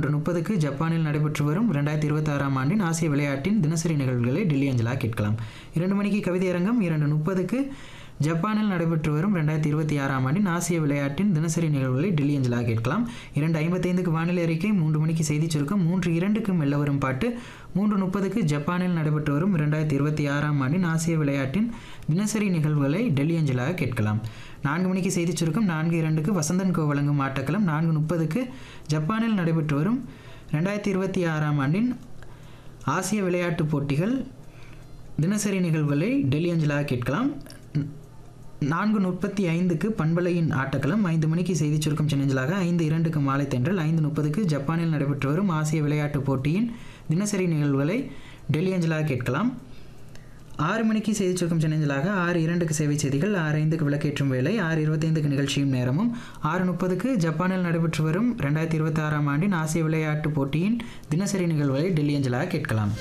மூன்று முப்பதுக்கு ஜப்பானில் நடைபெற்று வரும் ரெண்டாயிரத்தி இருபத்தாறாம் ஆண்டின் ஆசிய விளையாட்டின் தினசரி நிகழ்வுகளை டெல்லி அஞ்சலா கேட்கலாம் இரண்டு மணிக்கு கவிதை அரங்கம் இரண்டு முப்பதுக்கு ஜப்பானில் நடைபெற்று வரும் ரெண்டாயிரத்தி இருபத்தி ஆறாம் ஆண்டின் ஆசிய விளையாட்டின் தினசரி நிகழ்வுகளை டெல்லி அஞ்சலா கேட்கலாம் இரண்டு ஐம்பத்தைந்துக்கு வானிலை அறிக்கை மூன்று மணிக்கு செய்திச் சுருக்கம் மூன்று இரண்டுக்கு மெல்ல வரும் பாட்டு மூன்று முப்பதுக்கு ஜப்பானில் நடைபெற்று வரும் ரெண்டாயிரத்தி இருபத்தி ஆறாம் ஆண்டின் ஆசிய விளையாட்டின் தினசரி நிகழ்வுகளை டெல்லி அஞ்சலாக கேட்கலாம் நான்கு மணிக்கு செய்திச் சுருக்கம் நான்கு இரண்டுக்கு வசந்தன் கோ வழங்கும் ஆட்டக்களம் நான்கு முப்பதுக்கு ஜப்பானில் நடைபெற்று வரும் ரெண்டாயிரத்தி இருபத்தி ஆறாம் ஆண்டின் ஆசிய விளையாட்டுப் போட்டிகள் தினசரி நிகழ்வுகளை டெல்லி அஞ்சலாக கேட்கலாம் ந- நான்கு முப்பத்தி ஐந்துக்கு பண்பலையின் ஆட்டக்களம் ஐந்து மணிக்கு செய்திச் சுருக்கம் சென்னஞ்சலாக ஐந்து இரண்டுக்கு மாலை தென்றல் ஐந்து முப்பதுக்கு ஜப்பானில் நடைபெற்று வரும் ஆசிய விளையாட்டுப் போட்டியின் தினசரி நிகழ்வுகளை டெல்லி அஞ்சலாக கேட்கலாம் ஆறு மணிக்கு செய்திச் சுருக்கம் சென்னஞ்சலாக ஆறு இரண்டுக்கு சேவை செய்திகள் ஆறு ஐந்துக்கு விளக்கேற்றும் வேலை ஆறு இருபத்தைந்துக்கு நிகழ்ச்சியும் நேரமும் ஆறு முப்பதுக்கு ஜப்பானில் நடைபெற்று வரும் ரெண்டாயிரத்தி இருபத்தி ஆறாம் ஆண்டின் ஆசிய விளையாட்டுப் போட்டியின் தினசரி நிகழ்வுகளை டெல்லி அஞ்சலாக கேட்கலாம்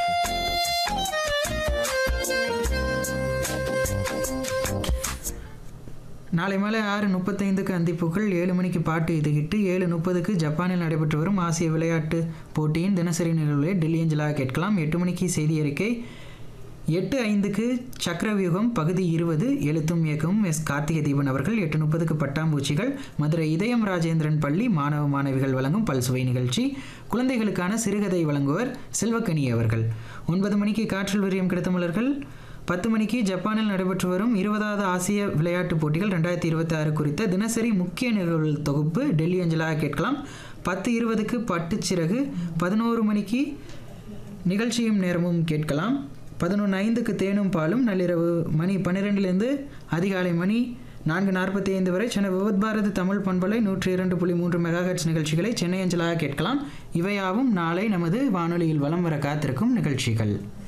நாளை மாலை ஆறு முப்பத்தைந்துக்கு அந்திப்புகள் ஏழு மணிக்கு பாட்டு இது ஹிட்டு ஏழு முப்பதுக்கு ஜப்பானில் நடைபெற்று வரும் ஆசிய விளையாட்டு போட்டியின் தினசரி நிகழ்வுகளை டெல்லி அஞ்சலாக கேட்கலாம் எட்டு மணிக்கு செய்தி அறிக்கை எட்டு ஐந்துக்கு சக்கரவியூகம் பகுதி இருபது எழுத்தும் இயக்கமும் எஸ் கார்த்திகை தீபன் அவர்கள் எட்டு முப்பதுக்கு பட்டாம்பூச்சிகள் மதுரை இதயம் ராஜேந்திரன் பள்ளி மாணவ மாணவிகள் வழங்கும் பல்சுவை நிகழ்ச்சி குழந்தைகளுக்கான சிறுகதை வழங்குவர் செல்வக்கனி அவர்கள் ஒன்பது மணிக்கு காற்றில் விரியும் கிடைத்தமலர்கள் பத்து மணிக்கு ஜப்பானில் நடைபெற்று வரும் இருபதாவது ஆசிய விளையாட்டுப் போட்டிகள் ரெண்டாயிரத்தி இருபத்தி ஆறு குறித்த தினசரி முக்கிய நிகழ்வுகள் தொகுப்பு டெல்லி அஞ்சலாக கேட்கலாம் பத்து இருபதுக்கு பட்டுச்சிறகு பதினோரு மணிக்கு நிகழ்ச்சியும் நேரமும் கேட்கலாம் பதினொன்று ஐந்துக்கு தேனும் பாலும் நள்ளிரவு மணி பன்னிரெண்டுலேருந்து அதிகாலை மணி நான்கு நாற்பத்தி ஐந்து வரை சென்னை விவத் பாரதி தமிழ் பண்பலை நூற்றி இரண்டு புள்ளி மூன்று மெகாஹெட்ஸ் நிகழ்ச்சிகளை சென்னை அஞ்சலாக கேட்கலாம் இவையாவும் நாளை நமது வானொலியில் வலம் வர காத்திருக்கும் நிகழ்ச்சிகள்